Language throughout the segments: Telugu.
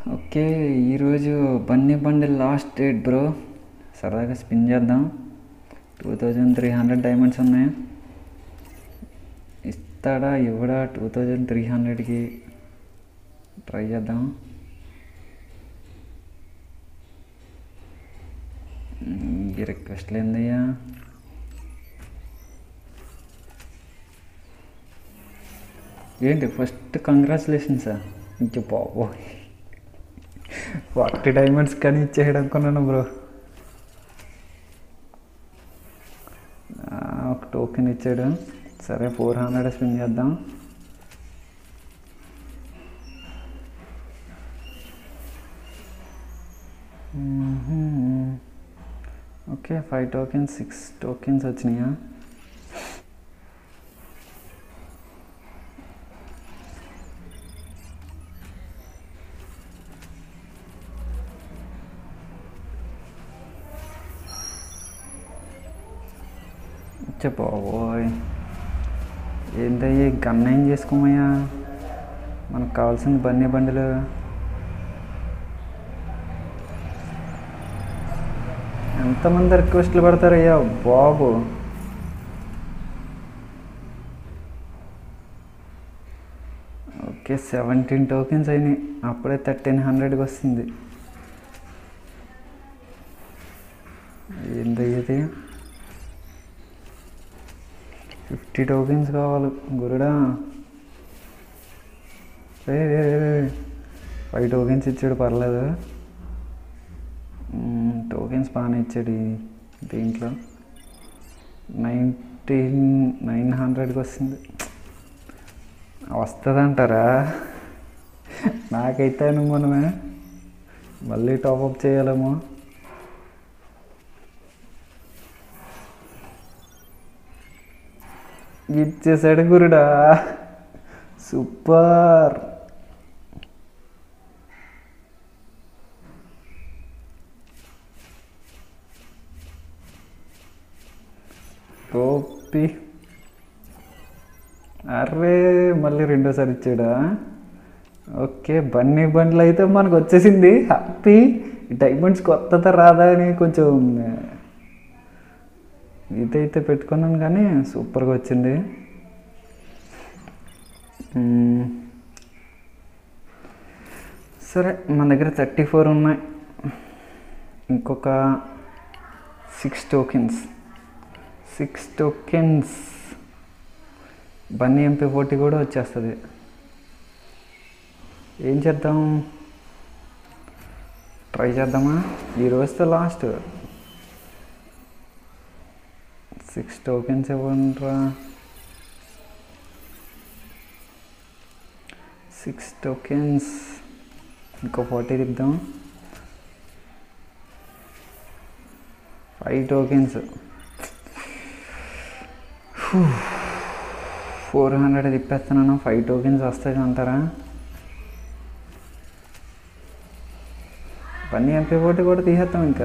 ఓకే ఈరోజు bunny bundle last date bro సరదాగా స్పిన్ చేద్దాం two thousand three hundred diamonds ఉన్నాయి ఇస్తాడా ఇవ్వడా టూ థౌజండ్ త్రీ హండ్రెడ్కి ట్రై చేద్దాం మ్, ఈ రిక్వెస్ట్లు ఏందయ్యా ఏంటి ఫస్ట్ కంగ్రాచులేషన్సా ఇంక బాబో ఫార్టీ డైమండ్స్ కానీ ఇచ్చేయడం అనుకున్నాను బ్రో ఒక టోకెన్ ఇచ్చాడు సరే ఫోర్ హండ్రెడ్ స్పిన్ చేద్దాం okay five tokens six tokens వచ్చినాయా చెప్పబోయ్ ఏంటయ్యి గన్న ఏం చేసుకోమయ్యా మనకు కావాల్సింది బన్నీ బండిలు ఎంతమంది రిక్వెస్ట్లు పెడతారయ్యా బాబు ఓకే సెవెంటీన్ టోకెన్స్ అయినాయి అప్పుడే థర్టీన్ హండ్రెడ్కి వస్తుంది ఏంటయ్యేది ఫిఫ్టీ టోకెన్స్ కావాలి గురుడా రే రే రే, రే. ఫైవ్ టోకెన్స్ ఇచ్చాడు పర్లేదు మ్మ్, టోకెన్స్ బాగానే ఇచ్చాడు ఈ దీంట్లో నైన్టీన్ నైన్ హండ్రెడ్కి వస్తుంది వస్తుందంటారా నాకైతే మనమే మళ్ళీ టాప్అప్ చేయాలేమో ఇచ్చేసాడు గురుడా సూపర్ ఓపి అర్రే మళ్ళీ రెండోసారి ఇచ్చాడా ఓకే బన్నీ బండ్లు అయితే మనకు వచ్చేసింది హ్యాపీ డైమండ్స్ కొత్తత రాదా అని కొంచెం ఇదైతే పెట్టుకున్నాను కానీ సూపర్గా వచ్చింది మ్మ్. సరే మన దగ్గర థర్టీ ఫోర్ ఉన్నాయి ఇంకొక six tokens six tokens bunny MP forty కూడా వచ్చేస్తుంది ఏం చేద్దాం ట్రై చేద్దామా ఈ రోజుతో లాస్ట్ సిక్స్ టోకెన్స్ ఇవ్వండిరా సిక్స్ టోకెన్స్ ఇంకో ఫార్టీ తిద్దాం ఫైవ్ టోకెన్స్ ఫోర్ హండ్రెడ్ తిప్పేస్తున్నాను ఫైవ్ టోకెన్స్ వస్తాయి అంటారా పన్నీ ఎంపీ ఒకటి కూడా తీసేస్తాం ఇంకా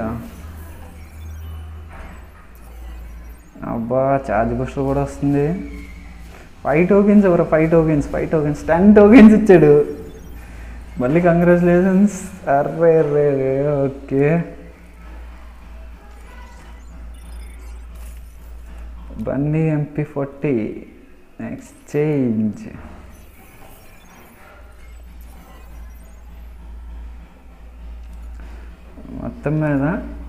అబ్బా ఛార్జ్ బూస్టర్ కూడా వస్తుంది ఫైవ్ టోకెన్స్ ఎవరు five tokens five tokens ten tokens ఇచ్చాడు మళ్ళీ కంగ్రాచులేషన్స్ అర్రే రే రే okay bunny MP forty exchange మొత్తం మీద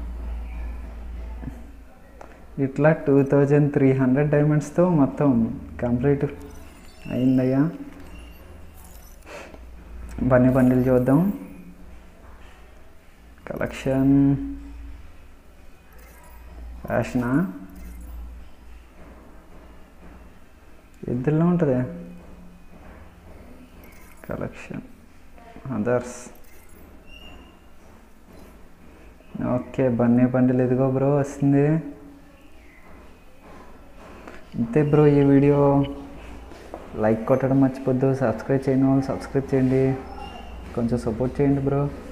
ఇట్లా టూ థౌజండ్ త్రీ హండ్రెడ్ డైమండ్స్తో మొత్తం కంప్లీట్ అయిందయ్యా బన్నీ బండిల్ చూద్దాం కలెక్షన్ ఫ్యాషనా ఇద్దరిలో ఉంటుంది collection others okay bunny bundle ఎదిగో బ్రో వస్తుంది అంతే బ్రో ఈ వీడియో లైక్ కొట్టడం మర్చిపోద్దు సబ్స్క్రైబ్ చేయని వాళ్ళు సబ్స్క్రైబ్ చేయండి కొంచెం సపోర్ట్ చేయండి బ్రో